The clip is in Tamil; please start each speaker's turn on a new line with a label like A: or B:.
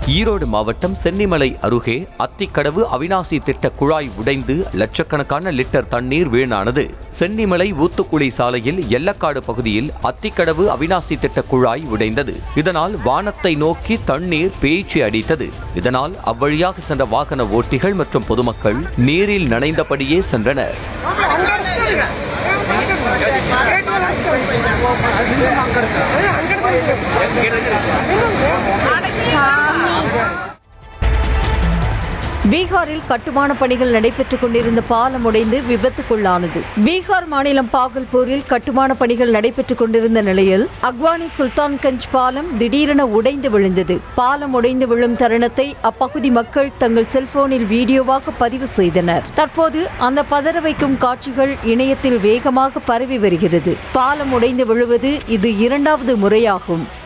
A: ஈரோடு மாவட்டம் சென்னிமலை அருகே அத்திக்கடவு அவினாசி திட்ட குழாய் உடைந்து லட்சக்கணக்கான லிட்டர் தண்ணீர் வீணானது சென்னிமலை ஊத்துக்குழி சாலையில் எல்லக்காடு பகுதியில் அத்திக்கடவு அவினாசி திட்ட குழாய் உடைந்தது இதனால் வானத்தை நோக்கி தண்ணீர் பேச்சு அடித்தது இதனால் அவ்வழியாக சென்ற வாகன ஓட்டிகள் மற்றும் பொதுமக்கள் நீரில் நனைந்தபடியே சென்றனர்
B: பீகாரில் கட்டுமான பணிகள் நடைபெற்றுக் கொண்டிருந்த பாலம் உடைந்து விபத்துக்குள்ளானது பீகார் மாநிலம் பாகல்பூரில் கட்டுமான பணிகள் நடைபெற்றுக் கொண்டிருந்த நிலையில் அக்வானி சுல்தான்கஞ்ச் பாலம் திடீரென உடைந்து விழுந்தது பாலம் உடைந்து விழும் தருணத்தை அப்பகுதி மக்கள் தங்கள் செல்போனில் வீடியோவாக பதிவு செய்தனர் தற்போது அந்த பதற வைக்கும் காட்சிகள் இணையத்தில் வேகமாக பரவி வருகிறது பாலம் உடைந்து விழுவது இது இரண்டாவது முறையாகும்